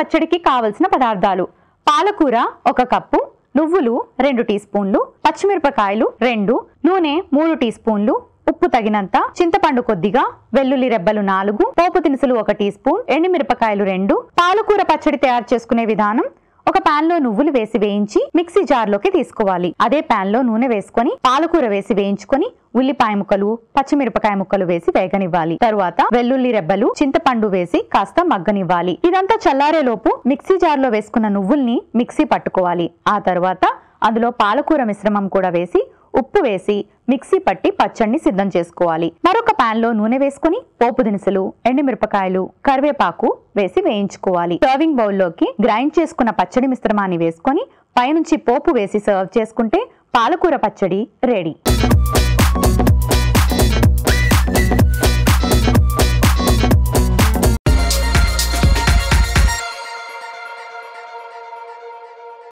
పచ్చడికి కావలసిన పదార్థాలు పాలకూర ఒక కప్పు నువ్వులు రెండు టీ స్పూన్లు పచ్చిమిరపకాయలు రెండు నూనె మూడు టీ స్పూన్లు ఉప్పు తగినంత చింతపండు కొద్దిగా వెల్లుల్లి రెబ్బలు నాలుగు పోపు దినుసులు ఒక టీ స్పూన్ ఎండుమిరపకాయలు రెండు పాలకూర పచ్చడి తయారు చేసుకునే విధానం ఒక పాన్ లో నువ్వులు వేసి వేయించి మిక్సీ జార్ లోకి తీసుకోవాలి అదే పాన్ లో నూనె వేసుకొని పాలకూర వేసి వేయించుకొని ఉల్లిపాయ ముక్కలు పచ్చిమిరపకాయ ముక్కలు వేసి వేగనివ్వాలి తరువాత వెల్లుల్లి రెబ్బలు చింతపండు వేసి కాస్త మగ్గనివ్వాలి ఇదంతా చల్లారే లోపు మిక్సీ జార్ లో వేసుకున్న నువ్వుల్ని మిక్సీ పట్టుకోవాలి ఆ తర్వాత అందులో పాలకూర మిశ్రమం కూడా వేసి ఉప్పు వేసి మిక్సీ పట్టి పచ్చడిని సిద్ధం చేసుకోవాలి మరొక పాన్ లో నూనె వేసుకొని పోపు దినుసులు ఎండుమిరపకాయలు కరివేపాకు వేసి వేయించుకోవాలి సర్వింగ్ బౌల్లోకి గ్రైండ్ చేసుకున్న పచ్చడి మిశ్రమాన్ని వేసుకొని పైనుంచి పోపు వేసి సర్వ్ చేసుకుంటే పాలకూర పచ్చడి రెడీ